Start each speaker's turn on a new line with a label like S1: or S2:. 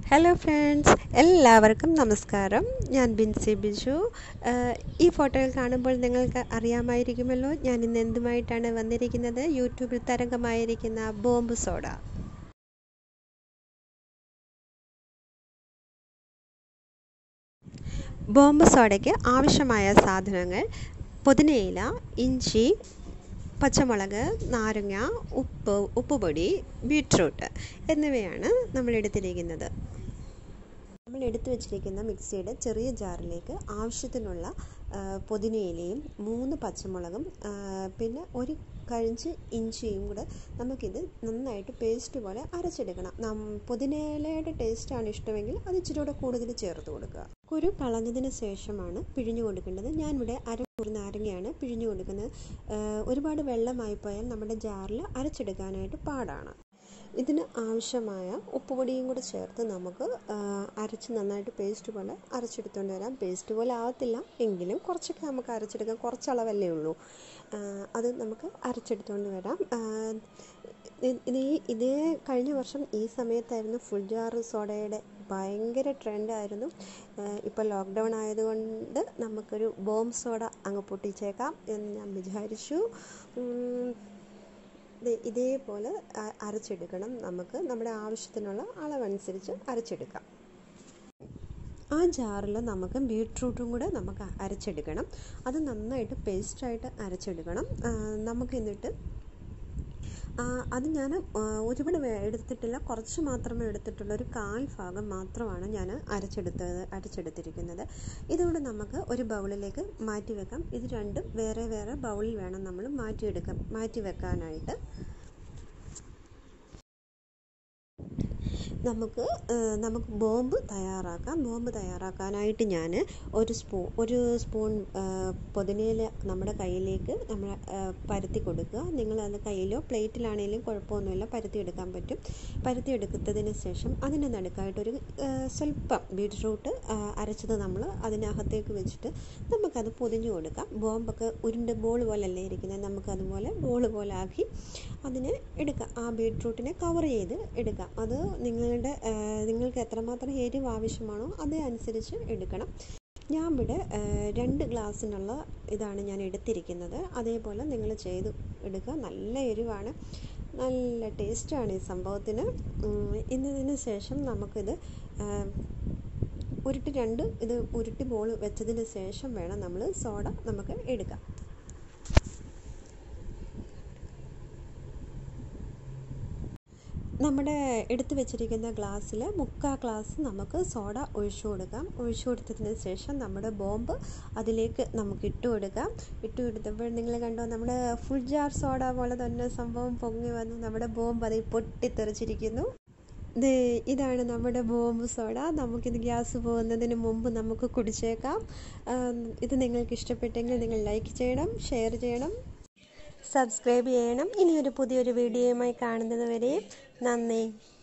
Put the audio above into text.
S1: hello friends എല്ലാവർക്കും നമസ്കാരം ഞാൻ ബിൻസി ബിജു ഏഹ് ഈ ഫോട്ടോയിൽ കാണുമ്പോൾ നിങ്ങൾക്ക് അറിയാമായിരിക്കുമല്ലോ ഞാൻ ഇന്ന് എന്തുമായിട്ടാണ് വന്നിരിക്കുന്നത് യൂട്യൂബിൽ തരംഗമായിരിക്കുന്ന ബോംബ് സോഡ ബോംബ് സോഡയ്ക്ക് ആവശ്യമായ സാധനങ്ങൾ പുതിനയില ഇഞ്ചി പച്ചമുളക് നാരങ്ങ ഉപ്പ് ഉപ്പുപൊടി ബീട്രൂട്ട് എന്നിവയാണ് നമ്മൾ എടുത്തിരിക്കുന്നത് നമ്മൾ എടുത്തു വെച്ചിരിക്കുന്ന മിക്സിയുടെ ചെറിയ ജാറിലേക്ക് ആവശ്യത്തിനുള്ള പുതിനയിലയും മൂന്ന് പച്ചമുളകും പിന്നെ ഒരു കഴഞ്ച് ഇഞ്ചിയും കൂടെ നമുക്കിത് നന്നായിട്ട് പേസ്റ്റ് പോലെ അരച്ചെടുക്കണം നം പുതിനയിലയുടെ ടേസ്റ്റാണ് ഇഷ്ടമെങ്കിൽ അത് ഇച്ചിരി കൂടെ കൂടുതൽ ചേർത്ത് കൊടുക്കുക കുരു കളഞ്ഞതിന് ശേഷമാണ് പിഴിഞ്ഞു കൊടുക്കേണ്ടത് ഞാനിവിടെ അരമുറി നാരങ്ങയാണ് പിഴിഞ്ഞു കൊടുക്കുന്നത് ഒരുപാട് വെള്ളമായി പോയാൽ നമ്മുടെ ജാറിൽ അരച്ചെടുക്കാനായിട്ട് പാടാണ് ഇതിന് ആവശ്യമായ ഉപ്പുപൊടിയും കൂടെ ചേർത്ത് നമുക്ക് അരച്ച് നന്നായിട്ട് പേസ്റ്റ് പോലെ അരച്ചെടുത്തുകൊണ്ട് വരാം പേസ്റ്റ് പോലെ ആവത്തില്ല എങ്കിലും കുറച്ചൊക്കെ നമുക്ക് അരച്ചെടുക്കാം കുറച്ച് അളവല്ലേ ഉള്ളൂ അത് നമുക്ക് അരച്ചെടുത്തുകൊണ്ട് വരാം ഇത് ഈ ഇതേ കഴിഞ്ഞ വർഷം ഈ സമയത്തായിരുന്നു ഫുൾ ജാർ സോഡയുടെ ഭയങ്കര ട്രെൻഡായിരുന്നു ഇപ്പോൾ ലോക്ക്ഡൗൺ ആയതുകൊണ്ട് നമുക്കൊരു ബോംബ് സോഡ അങ്ങ് പൊട്ടിച്ചേക്കാം എന്ന് ഞാൻ വിചാരിച്ചു ഇതേപോലെ അരച്ചെടുക്കണം നമുക്ക് നമ്മുടെ ആവശ്യത്തിനുള്ള അളവനുസരിച്ച് അരച്ചെടുക്കാം ആ ജാറിൽ നമുക്ക് ബീട്രൂട്ടും കൂടെ നമുക്ക് അരച്ചെടുക്കണം അത് നന്നായിട്ട് പേസ്റ്റായിട്ട് അരച്ചെടുക്കണം നമുക്ക് എന്നിട്ട് അത് ഞാൻ ഒരുപാട് എടുത്തിട്ടില്ല കുറച്ച് മാത്രമേ എടുത്തിട്ടുള്ളൂ ഒരു കാൽ ഭാഗം മാത്രമാണ് ഞാൻ അരച്ചെടുത്തത് അരച്ചെടുത്തിരിക്കുന്നത് ഇതുകൊണ്ട് നമുക്ക് ഒരു ബൗളിലേക്ക് മാറ്റി വെക്കാം ഇത് രണ്ടും വേറെ വേറെ ബൗളിൽ വേണം നമ്മൾ മാറ്റിയെടുക്കാൻ മാറ്റി വെക്കാനായിട്ട് നമുക്ക് നമുക്ക് ബോംബ് തയ്യാറാക്കാം ബോംബ് തയ്യാറാക്കാനായിട്ട് ഞാൻ ഒരു സ്പൂ ഒരു സ്പൂൺ പുതിനയില നമ്മുടെ കയ്യിലേക്ക് നമ്മൾ പരത്തി കൊടുക്കുക നിങ്ങൾ അത് കയ്യിലോ പ്ലേറ്റിലാണെങ്കിലും കുഴപ്പമൊന്നുമില്ല പരത്തി എടുക്കാൻ പറ്റും പരത്തി എടുത്തതിന് ശേഷം അതിൻ്റെ നടുക്കായിട്ടൊരു സ്വല്പം ബീട്രൂട്ട് അരച്ചത് നമ്മൾ അതിനകത്തേക്ക് വെച്ചിട്ട് നമുക്കത് പൊതിഞ്ഞു കൊടുക്കാം ബോംബൊക്കെ ഉരുണ്ട് ബോൾ പോലല്ലേ ഇരിക്കുന്നത് നമുക്കതുപോലെ ബോൾ പോലെ ആക്കി അതിനെ എടുക്കാം ആ ബീട്രൂട്ടിനെ കവർ ചെയ്ത് എടുക്കാം അത് നിങ്ങളുടെ നിങ്ങൾക്ക് എത്രമാത്രം എരിവ് ആവശ്യമാണോ അതനുസരിച്ച് എടുക്കണം ഞാൻ ഇവിടെ രണ്ട് ഗ്ലാസ്സിനുള്ള ഇതാണ് ഞാൻ എടുത്തിരിക്കുന്നത് അതേപോലെ നിങ്ങൾ ചെയ്ത് എടുക്കുക നല്ല എരിവാണ് നല്ല ടേസ്റ്റാണ് ഈ സംഭവത്തിന് ഇന്നതിന് ശേഷം നമുക്കിത് ഉരുട്ടി രണ്ട് ഇത് ഉരുട്ടി ബോൾ വെച്ചതിന് ശേഷം വേണം നമ്മൾ സോഡ നമുക്ക് എടുക്കാം നമ്മുടെ എടുത്തു വെച്ചിരിക്കുന്ന ഗ്ലാസ്സിൽ മുക്കാ ഗ്ലാസ് നമുക്ക് സോഡ ഒഴിച്ചു കൊടുക്കാം ഒഴിച്ചു കൊടുത്തതിന് ശേഷം നമ്മുടെ ബോംബ് അതിലേക്ക് നമുക്ക് ഇട്ട് കൊടുക്കാം ഇട്ട് കൊടുത്തപ്പോൾ നിങ്ങൾ കണ്ടോ നമ്മുടെ ഫുൾ ജാർ സോഡ പോലെ തന്നെ സംഭവം പൊങ്ങി വന്ന് നമ്മുടെ ബോംബ് അതിൽ പൊട്ടിത്തെറിച്ചിരിക്കുന്നു ഇത് ഇതാണ് നമ്മുടെ ബോംബ് സോഡ നമുക്കിത് ഗ്യാസ് പോകുന്നതിന് മുമ്പ് നമുക്ക് കുടിച്ചേക്കാം ഇത് നിങ്ങൾക്ക് ഇഷ്ടപ്പെട്ടെങ്കിൽ നിങ്ങൾ ലൈക്ക് ചെയ്യണം ഷെയർ ചെയ്യണം സബ്സ്ക്രൈബ് ചെയ്യണം ഇനിയൊരു പുതിയൊരു വീഡിയോയുമായി കാണുന്നത് വരെ നന്ദി